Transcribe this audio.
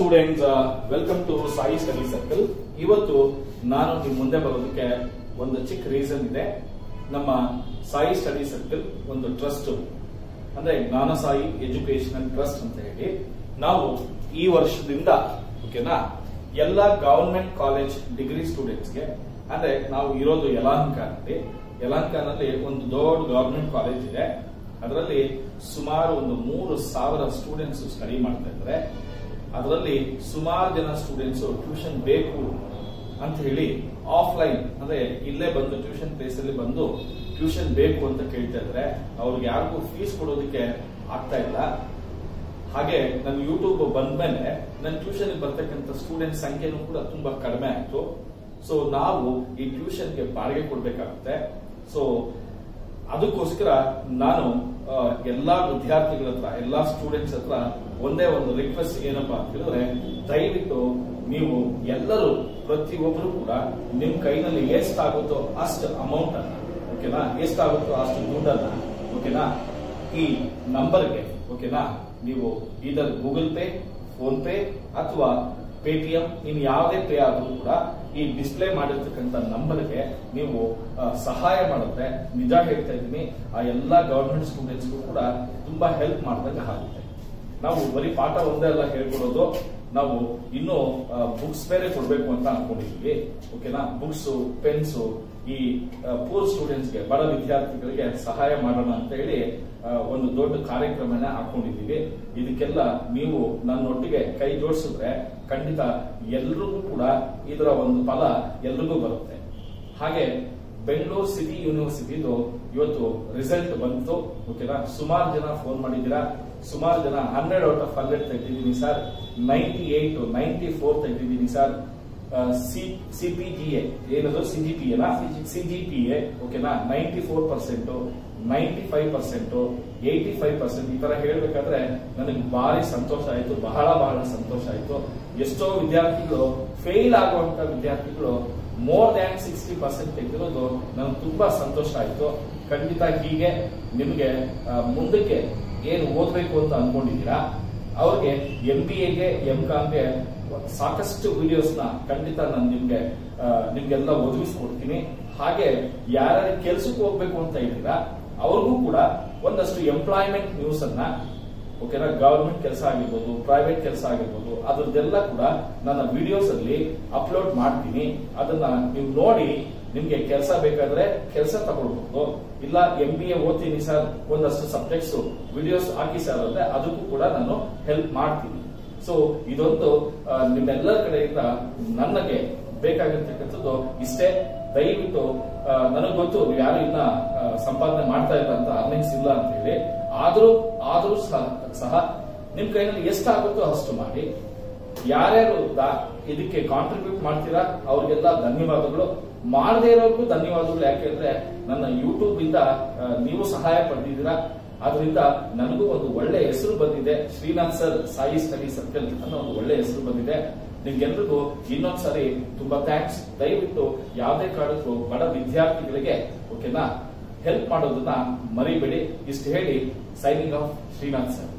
students welcome to Sai Study Circle ಇವತ್ತು ನಾನು ನಿಮ್ ಮುಂದೆ ಬರೋದಕ್ಕೆ ಒಂದು ಚಿಕ್ಕ ರೀಸನ್ ಇದೆ ನಮ್ಮ ಸಾಯಿ ಸ್ಟಡಿ ಸರ್ಕಲ್ ಒಂದು ಟ್ರಸ್ಟ್ ಅಂದ್ರೆ ಜ್ಞಾನ ಸಾಯಿ ಎಜುಕೇಶನಲ್ ಟ್ರಸ್ಟ್ ಅಂತ ಹೇಳಿ ನಾವು ಈ ವರ್ಷದಿಂದ ಓಕೆನಾ ಎಲ್ಲ ಗವರ್ಮೆಂಟ್ ಕಾಲೇಜ್ ಡಿಗ್ರಿ ಸ್ಟೂಡೆಂಟ್ಸ್ಗೆ ಅಂದ್ರೆ ನಾವು ಇರೋದು ಯಲಾಂಕನಲ್ಲಿ ಯಲಾಂಕನಲ್ಲಿ ಒಂದು ದೊಡ್ಡ ಗವರ್ಮೆಂಟ್ ಕಾಲೇಜ್ ಇದೆ ಅದರಲ್ಲಿ ಸುಮಾರು ಒಂದು ಮೂರು ಸಾವಿರ ಸ್ಟೂಡೆಂಟ್ಸ್ ಸ್ಟಡಿ ಮಾಡ್ತಾ ಇದ್ದಾರೆ ಅದರಲ್ಲಿ ಸುಮಾರು ಜನ ಸ್ಟೂಡೆಂಟ್ಸ್ ಟ್ಯೂಷನ್ ಬೇಕು ಅಂತ ಹೇಳಿ ಆಫ್ಲೈನ್ ಅಂದ್ರೆ ಇಲ್ಲೇ ಬಂದು ಟ್ಯೂಷನ್ ಪ್ಲೇಸ್ ಅಲ್ಲಿ ಬಂದು ಟ್ಯೂಷನ್ ಬೇಕು ಅಂತ ಕೇಳ್ತಾ ಇದ್ರೆ ಅವ್ರಿಗೆ ಯಾರಿಗೂ ಫೀಸ್ ಕೊಡೋದಕ್ಕೆ ಆಗ್ತಾ ಇಲ್ಲ ಹಾಗೆ ನನ್ನ ಯೂಟ್ಯೂಬ್ ಬಂದ್ಮೇಲೆ ನನ್ನ ಟ್ಯೂಷನ್ ಬರ್ತಕ್ಕಂಥ ಸ್ಟೂಡೆಂಟ್ ಸಂಖ್ಯೆನೂ ಕೂಡ ತುಂಬಾ ಕಡಿಮೆ ಆಯ್ತು ಸೊ ನಾವು ಈ ಟ್ಯೂಷನ್ಗೆ ಬಾಡಿಗೆ ಕೊಡ್ಬೇಕಾಗುತ್ತೆ ಸೊ ಅದಕ್ಕೋಸ್ಕರ ನಾನು ಆ, ಎಲ್ಲಾ ವಿದ್ಯಾರ್ಥಿಗಳ ಹತ್ರ ಎಲ್ಲಾ ಸ್ಟೂಡೆಂಟ್ಸ್ ಹತ್ರ ಒಂದೇ ಒಂದು ರಿಕ್ವೆಸ್ಟ್ ಏನಪ್ಪಾ ಅಂತ ಹೇಳಿದ್ರೆ ದಯವಿಟ್ಟು ನೀವು ಎಲ್ಲರೂ ಪ್ರತಿಯೊಬ್ಬರು ಕೂಡ ನಿಮ್ ಕೈನಲ್ಲಿ ಎಷ್ಟಾಗುತ್ತೋ ಅಷ್ಟು ಅಮೌಂಟ್ ಅನ್ನ ಓಕೆನಾ ಎಷ್ಟಾಗುತ್ತೋ ಅಷ್ಟು ದುಡ್ಡನ್ನ ಓಕೆನಾ ಈ ನಂಬರ್ಗೆ ಓಕೆನಾ ನೀವು ಇದರ್ ಗೂಗಲ್ ಪೇ ಫೋನ್ ಪೇ ಅಥವಾ ಪೇಟಿಎಂ ಇನ್ ಯಾವುದೇ ಪೇ ಆದ್ರೂ ಕೂಡ ಈ ಡಿಸ್ಪ್ಲೇ ಮಾಡಿರ್ತಕ್ಕಂಥ ನಂಬರ್ಗೆ ನೀವು ಆ, ಸಹಾಯ ಮಾಡುತ್ತೆ ನಿಜ ಹೇಳ್ತಾ ಇದ್ದೀನಿ ಆ ಎಲ್ಲಾ ಗವರ್ಮೆಂಟ್ ಸ್ಟೂಡೆಂಟ್ಸ್ಗೂ ಕೂಡ ತುಂಬಾ ಹೆಲ್ಪ್ ಮಾಡಿದಾಗ ಆಗುತ್ತೆ ನಾವು ಬರೀ ಪಾಠ ಒಂದೇ ಅಲ್ಲ ಹೇಳ್ಕೊಡೋದು ನಾವು ಇನ್ನು ಬುಕ್ಸ್ ಬೇರೆ ಕೊಡ್ಬೇಕು ಅಂತ ಅನ್ಕೊಂಡಿದ್ವಿ ಓಕೆನಾ ಬುಕ್ಸ್ ಪೆನ್ಸ್ ಈ ಪೂರ್ ಸ್ಟೂಡೆಂಟ್ಸ್ಗೆ ಬಡ ವಿದ್ಯಾರ್ಥಿಗಳಿಗೆ ಸಹಾಯ ಮಾಡೋಣ ಅಂತ ಹೇಳಿ ಆ, ಒಂದು ದೊಡ್ಡ ಕಾರ್ಯಕ್ರಮನ ಹಾಕೊಂಡಿದ್ದೀವಿ ಇದಕ್ಕೆಲ್ಲ ನೀವು ನನ್ನೊಟ್ಟಿಗೆ ಕೈ ಜೋಡಿಸಿದ್ರೆ ಖಂಡಿತ ಎಲ್ರಿಗೂ ಕೂಡ ಇದರ ಒಂದು ಫಲ ಎಲ್ರಿಗೂ ಬರುತ್ತೆ ಹಾಗೆ ಬೆಂಗಳೂರು ಸಿಟಿ ಯೂನಿವರ್ಸಿಟಿದು ಇವತ್ತು ರಿಸಲ್ಟ್ ಬಂತು ಓಕೆನಾ ಸುಮಾರು ಜನ ಫೋನ್ ಮಾಡಿದ್ದೀರಾ ಸುಮಾರು ಜನ ಹಂಡ್ರೆಡ್ ಔಟ್ ಆಫ್ ಹಂಡ್ರೆಡ್ ತೆಗೆದಿದ್ದೀನಿ sir ninety eight ninety four ತೆಗೆದಿದ್ದೀನಿ ಸರ್ ಸಿಪಿಜಿಎ ಏನದು ಸಿಜಿಪಿಎನಾ ಸಿಜಿಪಿಎ ಓಕೆನಾ ninety four percent ninety five percent eighty five percent ಈ ತರ ಹೇಳ್ಬೇಕಾದ್ರೆ ನನಗೆ ಭಾರಿ ಸಂತೋಷ ಆಯ್ತು ಬಹಳ ಬಹಳ ಸಂತೋಷ ಆಯ್ತು ಎಷ್ಟೋ ವಿದ್ಯಾರ್ಥಿಗಳು ಫೇಲ್ ಆಗುವಂತ ವಿದ್ಯಾರ್ಥಿಗಳು ಮೋರ್ ದ್ಯಾನ್ ಸಿಕ್ಸ್ಟಿ ಪರ್ಸೆಂಟ್ ತೆಗೆದಿರೋದು ನನಗೆ ತುಂಬಾ ಸಂತೋಷ ಆಯ್ತು ಖಂಡಿತ ಹೀಗೆ ನಿಮ್ಗೆ ಆ, ಮುಂದಕ್ಕೆ ಏನು ಓದ್ಬೇಕು ಅಂತ ಅನ್ಕೊಂಡಿದ್ದೀರಾ ಅವ್ರಿಗೆ ಎಂ ಬಿ ಎಗೆ ಎಂ ಕಾಮ್ಗೆ ಸಾಕಷ್ಟು ವಿಡಿಯೋಸ್ ನ ಖಂಡಿತ ನಾನು ನಿಮ್ಗೆ ಆ, ನಿಮ್ಗೆಲ್ಲ ಒದಗಿಸ್ಕೊಡ್ತೀನಿ ಹಾಗೆ ಯಾರ್ಯಾರು ಕೆಲ್ಸಕ್ಕೆ ಹೋಗ್ಬೇಕು ಅಂತ ಇದ್ದೀರಾ ಅವ್ರಿಗೂ ಕೂಡ ಒಂದಷ್ಟು ಎಂಪ್ಲಾಯ್ಮೆಂಟ್ ನ್ಯೂಸ್ ಅನ್ನ ಓಕೆನಾ ಗವರ್ಮೆಂಟ್ ಕೆಲಸ ಆಗಿರ್ಬೋದು ಪ್ರೈವೇಟ್ ಕೆಲಸ ಆಗಿರ್ಬೋದು ಅದ್ರದ್ದೆಲ್ಲ ಕೂಡ ನನ್ನ ವಿಡಿಯೋಸ್ ಅಲ್ಲಿ ಅಪ್ಲೋಡ್ ಮಾಡ್ತೀನಿ ಅದನ್ನ ನೀವು ನೋಡಿ ನಿಮ್ಗೆ ಕೆಲಸ ಬೇಕಾದ್ರೆ ಕೆಲಸ ತಗೊಳ್ಬಹುದು ಇಲ್ಲ ಎಂ ಬಿ ಎ ಓದ್ತೀನಿ ಸರ್ ಒಂದಷ್ಟು ಸಬ್ಜೆಕ್ಟ್ಸ್ ವಿಡಿಯೋಸ್ ಹಾಕಿ ಸರ್ ಅಂದ್ರೆ ಅದಕ್ಕೂ ಕೂಡ ನಾನು ಹೆಲ್ಪ್ ಮಾಡ್ತೀನಿ ಸೊ ಇದೊಂದು ಆ, ನಿಮ್ಮೆಲ್ಲರ ಕಡೆಯಿಂದ ನನಗೆ ಬೇಕಾಗಿರ್ತಕ್ಕಂಥದ್ದು ಇಷ್ಟೇ ದಯವಿಟ್ಟು ನನಗೆ ಗೊತ್ತು ನೀವು ಯಾರು ಇನ್ನ ಆ, ಸಂಪಾದನೆ ಮಾಡ್ತಾ ಇಲ್ಲ ಅಂತ ಅರ್ನಿಂಗ್ಸ್ ಇಲ್ಲ ಅಂತ ಹೇಳಿ ಆದ್ರೂ ಆದ್ರೂ ಸಹ ಸಹ ನಿಮ್ ಕೈನಲ್ಲಿ ಎಷ್ಟಾಗುತ್ತೋ ಅಷ್ಟು ಮಾಡಿ ಯಾರ್ಯಾರು ದಾ- ಇದಕ್ಕೆ ಕಾಂಟ್ರಿಬ್ಯೂಟ್ ಮಾಡ್ತೀರಾ ಅವ್ರಿಗೆಲ್ಲ ಧನ್ಯವಾದಗಳು ಮಾಡದೇ ಇರೋರ್ಗೂ ಧನ್ಯವಾದಗಳು ಯಾಕೆಂದ್ರೆ ನನ್ನ ಯೂಟ್ಯೂಬ್ ಇಂದ ಆ, ನೀವು ಸಹಾಯ ಪಡೆದಿದ್ದೀರಾ ಅದರಿಂದ ನನಗೂ ಒಂದು ಒಳ್ಳೆ ಹೆಸರು ಬಂದಿದೆ Srinath sir Sai Study Circle ಅನ್ನೋ ಒಂದು ಒಳ್ಳೆ ಹೆಸರು ಬಂದಿದೆ ನಿಮ್ಗೆಲ್ರಿಗೂ ಇನ್ನೊಂದ್ಸರಿ ತುಂಬಾ ಥ್ಯಾಂಕ್ಸ್ ದಯವಿಟ್ಟು ಯಾವುದೇ ಕಾರಣಕ್ಕೂ ಬಡ ವಿದ್ಯಾರ್ಥಿಗಳಿಗೆ ಓಕೆನಾ ಹೆಲ್ಪ್ ಮಾಡೋದನ್ನ ಮರಿಬೇಡಿ ಇಷ್ಟು ಹೇಳಿ ಸೈನಿಂಗ್ ಆಫ್ ಶ್ರೀನಾಥ್ ಸರ್